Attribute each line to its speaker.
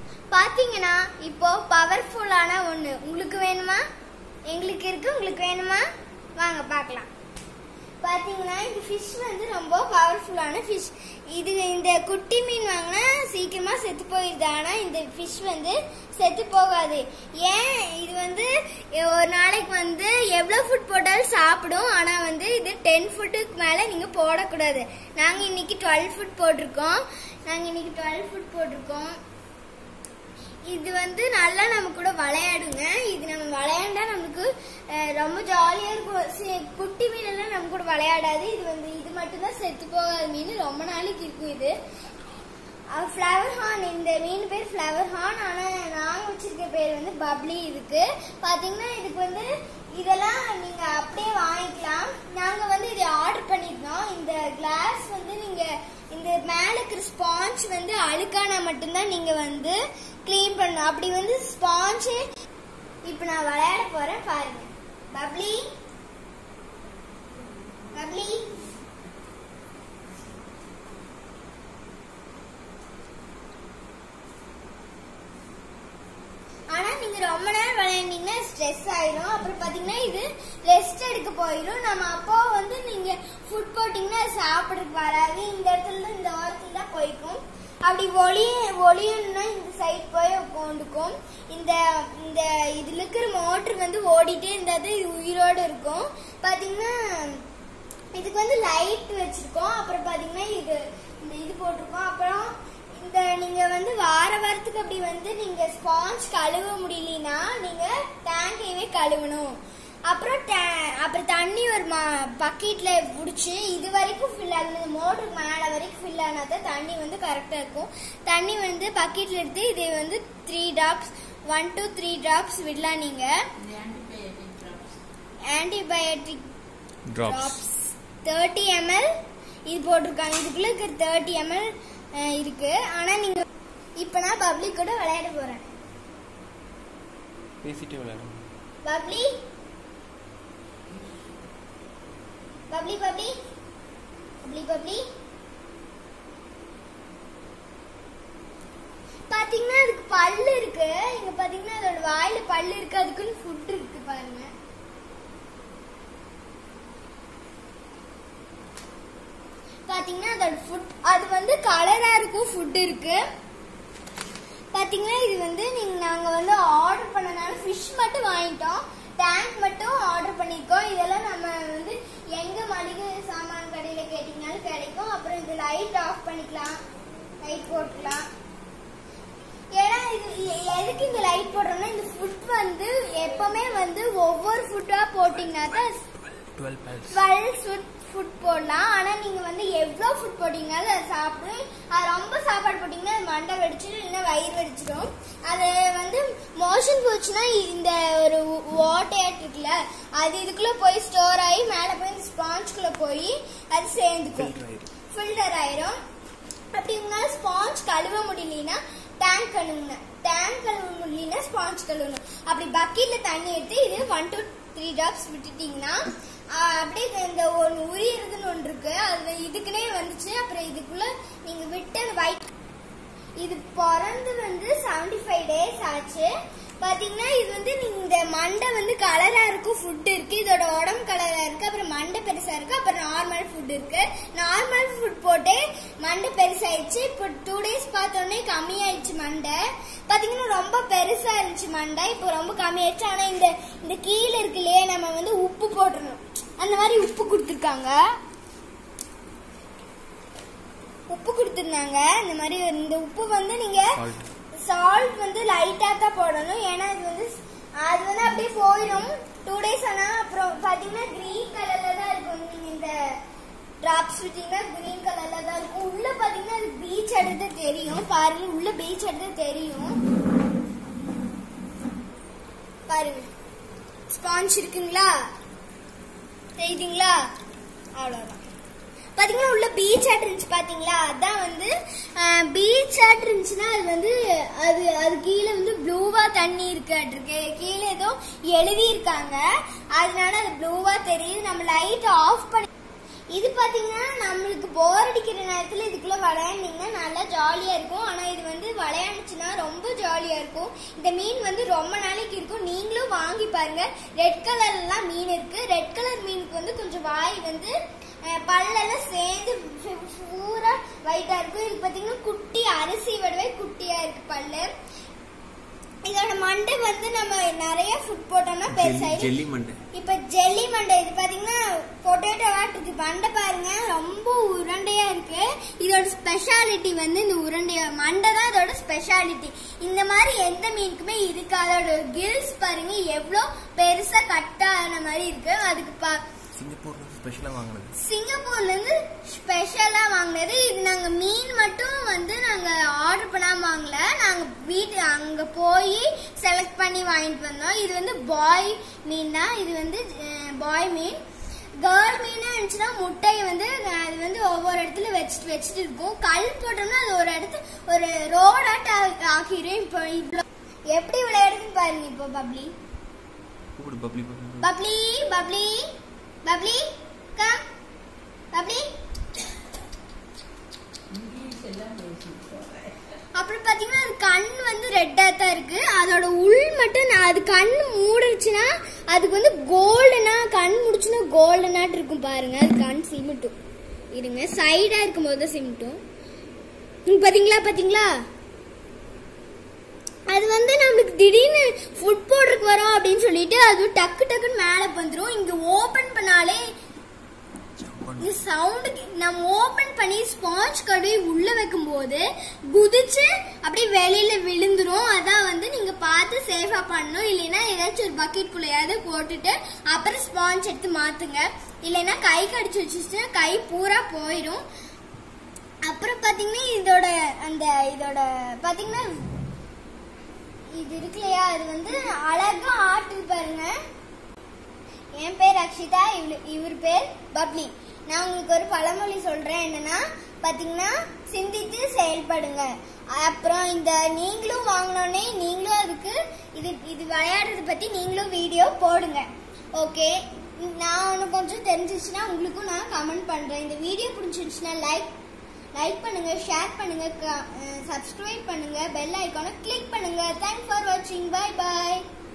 Speaker 1: பாத்தீங்கன்னா இப்போ பவர்ஃபுல்லான ஒண்ணு உங்களுக்கு வேணுமா எங்களுக்கு இருக்கு உங்களுக்கு வேணுமா வாங்க பார்க்கலாம் பாத்தீங்கன்னா இந்த ஃபிஷ் வந்து ரொம்ப பவர்ஃபுல்லான ஃபிஷ் இது இந்த குட்டி மீன் வாங்கினா சீக்கிரமா செத்து போயிடுது ஆனா இந்த ஃபிஷ் வந்து செத்து போகாது ஏன் இது வந்து ஒரு நாளைக்கு வந்து எவ்வளவு ஃபுட் போட்டாலும் சாப்பிடும் ஆனா வந்து இது டென் ஃபுட்டுக்கு மேல நீங்க போடக்கூடாது நாங்க இன்னைக்கு டுவெல் ஃபுட் போட்டிருக்கோம் நாங்க இன்னைக்கு டுவெல் ஃபுட் போட்டிருக்கோம் இது வந்து நல்லா நம்ம கூட விளையாடுங்க இது நம்ம விளையாண்டா நமக்கு அஹ், ரொம்ப ஜாலியா இருக்கும் சி- குட்டி மீன் எல்லாம் நம்ம கூட விளையாடாது இது வந்து இது மட்டும்தான் செத்து போகாத மீன் ரொம்ப நாளைக்கு இருக்கும் இது ஃப்ளவர் ஹார்ன் இந்த மீன் பேர் ஃப்ளவர் ஹார்ன் ஆனா நாங்க வச்சிருக்க பேர் வந்து பப்ளி இதுக்கு பாத்தீங்கன்னா இதுக்கு வந்து இதெல்லாம் நீங்க அப்படியே வாங்கிக்கலாம் நாங்க வந்து இதை ஆர்டர் பண்ணிருந்தோம் இந்த கிளாஸ் வந்து நீங்க இந்த மேல இருக்கிற ஸ்பாஞ்ச் வந்து அழுக்கானா மட்டும்தான் நீங்க வந்து க்ளீன் பண்ணணும் அப்படி வந்து ஸ்பாஞ்சு இப்போ நான் விளையாட போறேன் பாருங்க பப்ளி பப்ளி ஆனா நீங்க ரொம்ப நேரம் விளையாண்டீங்கன்னா ஸ்ட்ரெஸ் ஆயிரும் அப்புறம் பாத்தீங்கன்னா இது ரெஸ்ட் எடுக்க போயிடும் நம்ம அப்போ வந்து நீங்க ஃபுட் போட்டீங்கன்னா அது சாப்பிடறதுக்கு வராது இந்த இடத்துல இருந்து இந்த ஓரத்துல தான் போய்க்கும் அப்படி ஒளி ஒளியணும்னா இந்த சைட் போய் உட்காந்துக்கும் இந்த இந்த இதுல இருக்கிற மோட்டர் வந்து ஓடிட்டே இருந்தா தான் இது உயிரோடு இருக்கும் பாத்தீங்கன்னா இதுக்கு வந்து லைட் வச்சிருக்கோம் அப்புறம் பாத்தீங்கன்னா இது இந்த இது போட்டிருக்கோம் அப்புறம் இந்த நீங்க வந்து வார வாரத்துக்கு அப்படி வந்து நீங்க ஸ்பாஞ்ச் கழுவ முடியலனா நீங்க டேங்கையவே கழுவணும் அப்புறம் ta- அப்புறம் தண்ணி ஒரு பக்கெட்ல புடிச்சு இது வரைக்கும் ஃபில் ஆகணும் இந்த மோட்டருக்கு மேல வரைக்கும் ஃபில் ஆனா தான் தண்ணி வந்து கரெக்டா இருக்கும் தண்ணி வந்து பக்கெட்ல எடுத்து இது வந்து three drops one two three drops விடலாம் நீங்க ஆன்டிபயோட்டிக்
Speaker 2: drops
Speaker 1: தேர்ட்டி எம்எல் இது போட்டிருக்காங்க இதுக்குள்ள இருக்கிற தேர்ட்டி எம்எல் இருக்கு ஆனா நீங்க இப்ப நான் பப்ளி கூட விளையாட போறேன்
Speaker 2: பேசிட்டே விளையாடும்
Speaker 1: Bubbly Bubbly Bubbly Bubbly Bubbly பாத்தீங்கன்னா அதுக்கு பல்லு இருக்கு இங்க பாத்தீங்கன்னா அதோட வாயில பல்லு இருக்கு அதுக்குன்னு ஃபுட் இருக்கு பாருங்க பாத்தீங்கன்னா அதோட ஃபுட் அது வந்து கலரா இருக்கும் ஃபுட் இருக்கு பாத்தீங்கன்னா இது வந்து நீங்க நாங்க வந்து ஆர்டர் பண்ணனால ஃபிஷ் மட்டும் வாங்கிட்டோம் டேங்க் மட்டும் ஆர்டர் பண்ணிருக்கோம் இதெல்லாம் நம்ம வந்து எங்க மளிகை சாமான் கடையில கேட்டீங்கனாலும் கிடைக்கும் அப்புறம் இது லைட் ஆஃப் பண்ணிக்கலாம் லைட் போட்டுக்கலாம் ஏன்னா இது எ- எதுக்கு இந்த லைட் போடுறோம்னா இந்த ஃபுட் வந்து எப்பவுமே வந்து ஒவ்வொரு ஃபுட்டா போட்டீங்கன்னா தான்
Speaker 2: twelve bales
Speaker 1: twelve food food போடலாம் ஆனா நீங்க வந்து எவ்வளோ ஃபுட் போட்டீங்கனாலும் அதை சாப்பிடும் அது ரொம்ப சாப்பாடு போட்டீங்கன்னா அது மண்டை வெடிச்சிடும் இல்லைன்னா வயிறு வெடிச்சிடும் அது வந்து மோஷன் போச்சுன்னா இந்த ஒரு ஓட்டையாட்டு இருக்குல்ல அது இதுக்குள்ள போய் ஸ்டோர் ஆகி மேலே போய் இந்த ஸ்பாஞ்சுக்குள்ள போய் அது சேர்ந்துக்கும்
Speaker 2: Filter ஆயிரும்.
Speaker 1: ஃபில்டர் ஆயிரும் அப்படி உங்களால ஸ்பாஞ்ச் கழுவ முடியலனா டேங்க் கழுவுங்க டேங்க் கழுவ முடியலனா ஸ்பாஞ்ச் கழுவணும் அப்படி பக்கெட்ல தண்ணி எடுத்து இது ஒன் டு த்ரீ ட்ராப்ஸ் விட்டுட்டீங்கன்னா ஆஹ், அப்படியே இந்த ஒன்று உரியறதுன்னு ஒன்று இருக்கு அது இதுக்குனே வந்துச்சு அப்புறம் இதுக்குள்ள நீங்க விட்டு அந்த ஒயிட் இது பிறந்து வந்து 75 ஃபைவ் டேஸ் ஆச்சு பாத்தீங்கன்னா இது வந்து நீங்க இந்த மண்டை வந்து கலரா இருக்கும் ஃபுட் இருக்கு இதோட உடம்பு கலரா இருக்கு அப்புறம் மண்டை பெருசா இருக்கு அப்புறம் நார்மல் ஃபுட் இருக்கு நார்மல் ஃபுட் போட்டு மண்டை பெருசாயிடுச்சு இப்போ டூ டேஸ் பார்த்தோன்னே கம்மியாயிடுச்சு மண்டை பாத்தீங்கன்னா ரொம்ப பெருசா இருந்துச்சு மண்டை இப்போ ரொம்ப கம்மியாயிடுச்சு ஆனா இந்த இந்த கீழே இருக்கு இல்லையே நம்ம வந்து உப்பு போட்டுறணும் அந்த மாதிரி உப்பு கொடுத்துருக்காங்க உப்பு கொடுத்துருந்தாங்க இந்த மாதிரி இந்த உப்பு வந்து நீங்க
Speaker 2: Salt.
Speaker 1: சால்ட் வந்து லைட்டா தான் போடணும் ஏன்னா அது வந்து அது வந்து அப்படியே போயிடும் டூ டேஸ் ஆனா அப்புறம் பாத்தீங்கன்னா கிரீன் கலர்ல தான் இருக்கும் நீங்க இந்த டிராப்ஸ் விட்டீங்கன்னா கிரீன் கலர்ல தான் இருக்கும் உள்ள பாத்தீங்கன்னா அது பீச் எடுத்து தெரியும் பாருங்க உள்ள பீச் எடுத்து தெரியும் பாருங்க ஸ்பாஞ்ச் இருக்குங்களா தெரியுதுங்களா அவ்வளவுதான் பாத்தீங்கன்னா உள்ள பீச் ஆட் இருந்துச்சு பாத்தீங்களா அதான் வந்து பீச் ஆட் இருந்துச்சுன்னா அது வந்து அது அது கீழே வந்து ப்ளூவா தண்ணி இருக்காட்டிருக்கு கீழே ஏதோ எழுதி இருக்காங்க அதனால அது ப்ளூவா தெரியுது நம்ம லைட் ஆஃப் பண்ணி இது பாத்தீங்கன்னா நம்மளுக்கு போர் அடிக்கிற நேரத்துல இதுக்குள்ள விளையாண்டிங்கன்னா நல்லா ஜாலியா இருக்கும் ஆனா இது வந்து விளையாண்டுச்சுன்னா ரொம்ப ஜாலியா இருக்கும் இந்த மீன் வந்து ரொம்ப நாளைக்கு இருக்கும் நீங்களும் வாங்கி பாருங்க ரெட் கலர்ல எல்லாம் மீன் இருக்கு ரெட் கலர் மீனுக்கு வந்து கொஞ்சம் வாய் வந்து அஹ், பல்லெல்லாம் சேர்ந்து ஃபு- பூரா ஒயிட்டா இருக்கும் இது பாத்தீங்கன்னா குட்டி அரிசி விடவே குட்டியா இருக்கு பல்லு இதோட மண்டை வந்து நம்ம நிறைய ஃபுட் போட்டோம்னா பெருசாயிடும்
Speaker 2: ஜெல்லி மண்டை
Speaker 1: இப்ப ஜெல்லி மண்டை இது பாத்தீங்கன்னா பொட்டேட்டோ இருக்கு மண்டை பாருங்க ரொம்ப உருண்டையா இருக்கு இதோட ஸ்பெஷாலிட்டி வந்து இந்த உருண்டைய மண்டை தான் இதோட ஸ்பெஷாலிட்டி இந்த மாதிரி எந்த மீனுக்குமே இருக்கு அதோட கில்ஸ் பாருங்க எவ்வளோ பெருசா கட்டான மாதிரி இருக்கு அதுக்கு பா-
Speaker 2: சிங்கப்பூர்ல ஸ்பெஷலா வாங்கினது
Speaker 1: சிங்கப்பூர்ல இருந்து ஸ்பெஷலா வாங்கினது இது நாங்க மீன் மட்டும் வந்து நாங்க ஆர்டர் பண்ணாம வாங்கல நாங்க வீட்டு அங்க போய் செலக்ட் பண்ணி வாங்கிட்டு வந்தோம் இது வந்து பாய் மீன் தான் இது வந்து பாய் மீன் கேர்ள் மீனா இருந்துச்சுன்னா முட்டையை வந்து அஹ், அது வந்து ஒவ்வொரு இடத்துல வச்சுட்டு வச்சுட்டு இருக்கும் கல் போட்டோம்னா அது ஒரு இடத்து ஒரு ரோடாட்ட ஆக்கிடும் இப்போ இவ்வளோ எப்படி விளையாடுதுன்னு பாருங்க இப்போ பப்ளி
Speaker 2: கூப்பிடு Bubbly Bubbly
Speaker 1: Bubbly Bubbly Bubbly come Bubbly அப்புறம் பாத்தீங்கன்னா அது கண் வந்து ரெட்டா தான் இருக்கு அதோட உள் மட்டும் நான் அது கண் மூடுச்சுன்னா அதுக்கு வந்து கோல்டனா கண் முடிச்சுன்னா கோல்டனாட்டு இருக்கும் பாருங்க அது கண் சிமிட்டும் இருங்க சைடா இருக்கும் போது தான் சிமிட்டும் இங்க பாத்தீங்களா பாத்தீங்களா அது வந்து நம்மளுக்கு திடீர்னு ஃபுட் போடுறதுக்கு வரோம் அப்படின்னு சொல்லிட்டு அது டக்கு டக்குன்னு மேலே வந்துரும் இங்க ஓபன் பண்ணாலே இந்த சவுண்டுக்கு நம்ம ஓபன் பண்ணி ஸ்பாஞ்ச் கடுவி உள்ள வைக்கும்போது குதிச்சு அப்படியே வெளியில விழுந்துரும் அதான் வந்து நீங்க பார்த்து சேஃபா பண்ணணும் இல்லைன்னா ஏதாச்சும் ஒரு பக்கெட் குள்ளையாவது போட்டுட்டு அப்புறம் ஸ்பாஞ்ச் எடுத்து மாத்துங்க இல்லைன்னா கை கடிச்சு வச்சுச்சுன்னா கை பூரா போயிடும் அப்புறம் பாத்தீங்கன்னா இதோட அந்த இதோட பாத்தீங்கன்னா இது இருக்கு இல்லையா அது வந்து அழகா ஆட்டுது பாருங்க என் பேர் அக்ஷிதா இவளு- இவர் பேர் பப்ளி நான் உங்களுக்கு ஒரு பழமொழி சொல்றேன் என்னன்னா பாத்தீங்கன்னா சிந்தித்து செயல்படுங்க அப்புறம் இந்த நீங்களும் வாங்கினோடனே நீங்களும் அதுக்கு இது இது விளையாடுறத பத்தி நீங்களும் வீடியோ போடுங்க ஓகே நான் ஒன்று கொஞ்சம் தெரிஞ்சிச்சுன்னா உங்களுக்கும் நான் கமெண்ட் பண்றேன் இந்த வீடியோ பிடிச்சிருந்துச்சுன்னா லைக் லைக் பண்ணுங்க ஷேர் பண்ணுங்க சப்ஸ்கிரைப் பண்ணுங்க பெல் ஐக்கானை கிளிக் பண்ணுங்க தேங்க்ஸ் ஃபார் வாட்சிங் பை பாய்